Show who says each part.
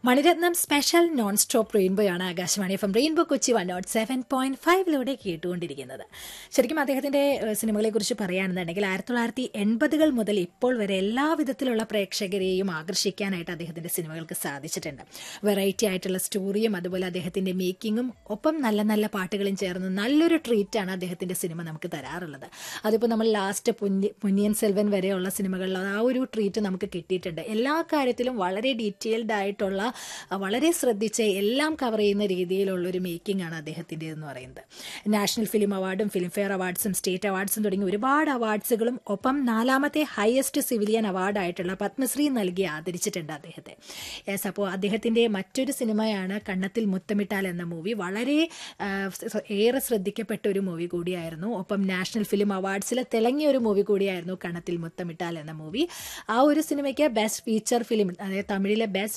Speaker 1: Mani Ratnam special nonstop rainbow ആണ് Akashvani F M rainbow Kochi one nought seven point ഫൈവിലൂടെ കേട്ടുകൊണ്ടിരിക്കുന്നത് ശരിക്കും അദ്ദേഹത്തിന്റെ ഏഹ്, സിനിമകളെ കുറിച്ച് പറയുകയാണെന്നുണ്ടെങ്കിൽ ആയിരത്തി തൊള്ളായിരത്തി എൺപതുകൾ മുതൽ ഇപ്പോൾ വരെ എല്ലാ വിധത്തിലുള്ള പ്രേക്ഷകരെയും ആകർഷിക്കാനായിട്ട് അദ്ദേഹത്തിന്റെ സിനിമകൾക്ക് സാധിച്ചിട്ടുണ്ട് വെറൈറ്റി ആയിട്ടുള്ള സ്റ്റോറിയും അതുപോലെ അദ്ദേഹത്തിന്റെ മേക്കിങ്ങും ഒപ്പം നല്ല നല്ല പാട്ടുകളും ചേർന്ന് നല്ലൊരു ട്രീറ്റാണ് അദ്ദേഹത്തിന്റെ സിനിമ നമുക്ക് തരാറുള്ളത് അതിപ്പോൾ നമ്മൾ ലാസ്റ്റ് പുന്നി പുന്നിയൻ സെൽവൻ വരെയുള്ള സിനിമകളിൽ ആ ഒരു ട്രീറ്റ് നമുക്ക് കിട്ടിയിട്ടുണ്ട് എല്ലാ കാര്യത്തിലും വളരെ ഡീറ്റെയിൽഡ് ആയിട്ടുള്ള ആ, വളരെ ശ്രദ്ധിച്ച് എല്ലാം കവർ ചെയ്യുന്ന രീതിയിലുള്ള ഒരു മേക്കിംഗ് ആണ് അദ്ദേഹത്തിൻ്റെ എന്ന് പറയുന്നത് നാഷണൽ ഫിലിം അവാർഡും ഫിലിം ഫെയർ അവാർഡ്സും സ്റ്റേറ്റ് അവാർഡ്സും തുടങ്ങി ഒരുപാട് അവാർഡ്സുകളും ഒപ്പം നാലാമത്തെ ഹയസ്റ്റ് സിവിലിയൻ അവാർഡായിട്ടുള്ള പത്മശ്രീ നൽകി ആദരിച്ചിട്ടുണ്ട് അദ്ദേഹത്തെ യെസ് അപ്പോൾ അദ്ദേഹത്തിൻ്റെ മറ്റൊരു സിനിമയാണ് കണ്ണത്തിൽ മുത്തമിട്ടാൽ എന്ന മൂവി വളരെ ആ, സ- ഏറെ ശ്രദ്ധിക്കപ്പെട്ട ഒരു മൂവി കൂടിയായിരുന്നു ഒപ്പം നാഷണൽ ഫിലിം അവാർഡ്സിൽ തിളങ്ങിയ ഒരു മൂവി കൂടിയായിരുന്നു കണ്ണത്തിൽ മുത്തമിട്ടാൽ എന്ന മൂവി ആ ഒരു സിനിമയ്ക്ക് ബെസ്റ്റ് ഫീച്ചർ ഫിലിം അതായത് തമിഴിലെ ബെസ്റ്റ്